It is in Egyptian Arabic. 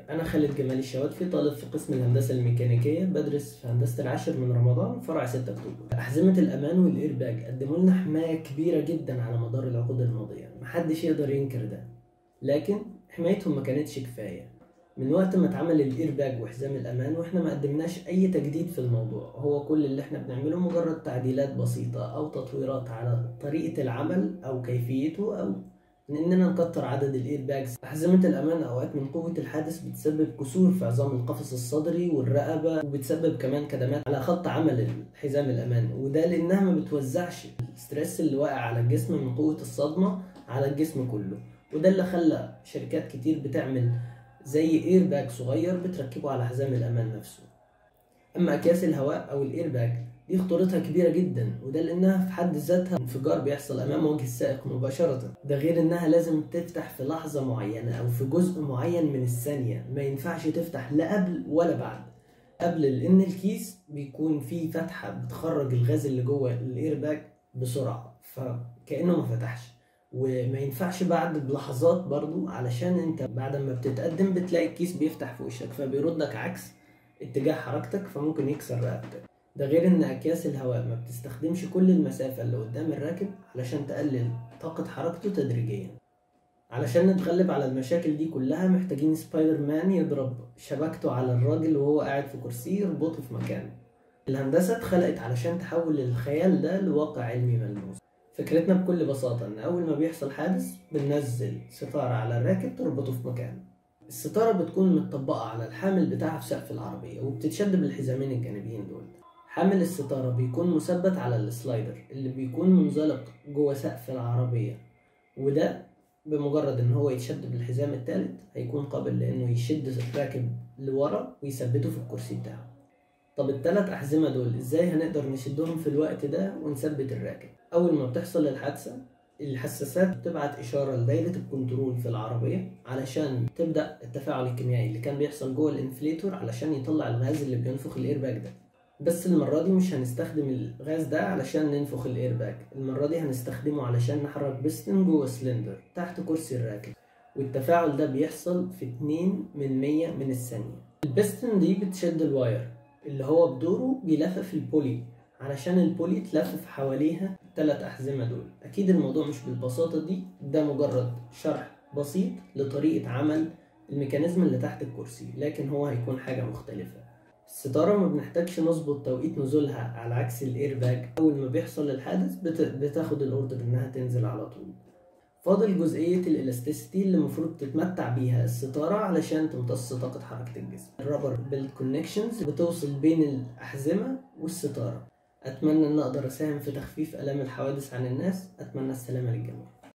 أنا خالد جمال الشواتفي طالب في قسم الهندسة الميكانيكية بدرس في هندسة العاشر من رمضان فرع 6 أكتوبر أحزمة الأمان والإيرباج قدموا لنا حماية كبيرة جدا على مدار العقود الماضية محدش يقدر ينكر ده لكن حمايتهم ما كانتش كفاية من وقت ما اتعمل الايرباج وحزام الامان واحنا ما قدمناش اي تجديد في الموضوع هو كل اللي احنا بنعمله مجرد تعديلات بسيطة او تطويرات على طريقة العمل او كيفيته او اننا نكتر عدد الايرباجز احزمة الامان اوقات من قوة الحادث بتسبب كسور في عظام القفص الصدري والرقبة وبتسبب كمان كدمات على خط عمل حزام الامان وده لانها ما بتوزعش الستريس اللي واقع على الجسم من قوة الصدمة على الجسم كله وده اللي خلى شركات كتير بتعمل زي اير باج صغير بتركبه على حزام الامان نفسه اما اكياس الهواء او الاير باج دي خطورتها كبيرة جدا وده لانها في حد ذاتها انفجار بيحصل امام وجه السائق مباشرة ده غير انها لازم تفتح في لحظة معينة او في جزء معين من الثانية ما ينفعش تفتح لا قبل ولا بعد قبل لان الكيس بيكون فيه فتحة بتخرج الغاز اللي جوه الاير باج بسرعة فكأنه ما فتحش وما ينفعش بعد بلحظات برضو علشان انت بعد ما بتتقدم بتلاقي الكيس بيفتح في وشك فبيردك عكس اتجاه حركتك فممكن يكسر رقبتك ده غير ان اكياس الهواء ما بتستخدمش كل المسافة اللي قدام الراكب علشان تقلل طاقة حركته تدريجيا علشان نتغلب على المشاكل دي كلها محتاجين سبايدر مان يضرب شبكته على الراجل وهو قاعد في كرسيه يربطه في مكانه الهندسة اتخلقت علشان تحول الخيال ده لواقع علمي ملموس فكرتنا بكل بساطة إن أول ما بيحصل حادث بننزل ستارة على الراكب تربطه في مكانه الستارة بتكون متطبقة على الحامل بتاعها في سقف العربية وبتتشد بالحزامين الجانبيين دول حامل الستارة بيكون مثبت على السلايدر اللي بيكون منزلق جوه سقف العربية وده بمجرد ان هو يتشد بالحزام التالت هيكون قابل لانه يشد الراكب لورا ويثبته في الكرسي بتاعه طب التلات أحزمة دول إزاي هنقدر نشدهم في الوقت ده ونثبت الراكب؟ أول ما بتحصل الحادثة الحساسات بتبعت إشارة لدايرة الكنترول في العربية علشان تبدأ التفاعل الكيميائي اللي كان بيحصل جوه الانفليتور علشان يطلع الغاز اللي بينفخ الإيرباج ده بس المرة دي مش هنستخدم الغاز ده علشان ننفخ الإيرباج المرة دي هنستخدمه علشان نحرك بستن جوه سلندر تحت كرسي الراكب والتفاعل ده بيحصل في 2 من 100 من الثانية البستن دي بتشد الواير اللي هو بدوره بيلفف البولي علشان البولي تلفف حواليها التلات أحزمة دول أكيد الموضوع مش بالبساطة دي ده مجرد شرح بسيط لطريقة عمل الميكانيزم اللي تحت الكرسي لكن هو هيكون حاجة مختلفة الستارة ما بنحتاجش نظبط توقيت نزولها على عكس الايرباج أول ما بيحصل الحادث بتاخد الأوردر إنها تنزل على طول فاضل جزئية الإلاستيسيتي اللي المفروض تتمتع بيها الستارة علشان تمتص طاقة حركة الجسم الرابر بيلد كونكشنز بتوصل بين الأحزمة والستارة أتمنى أن أقدر أساهم في تخفيف آلام الحوادث عن الناس أتمنى السلامة للجميع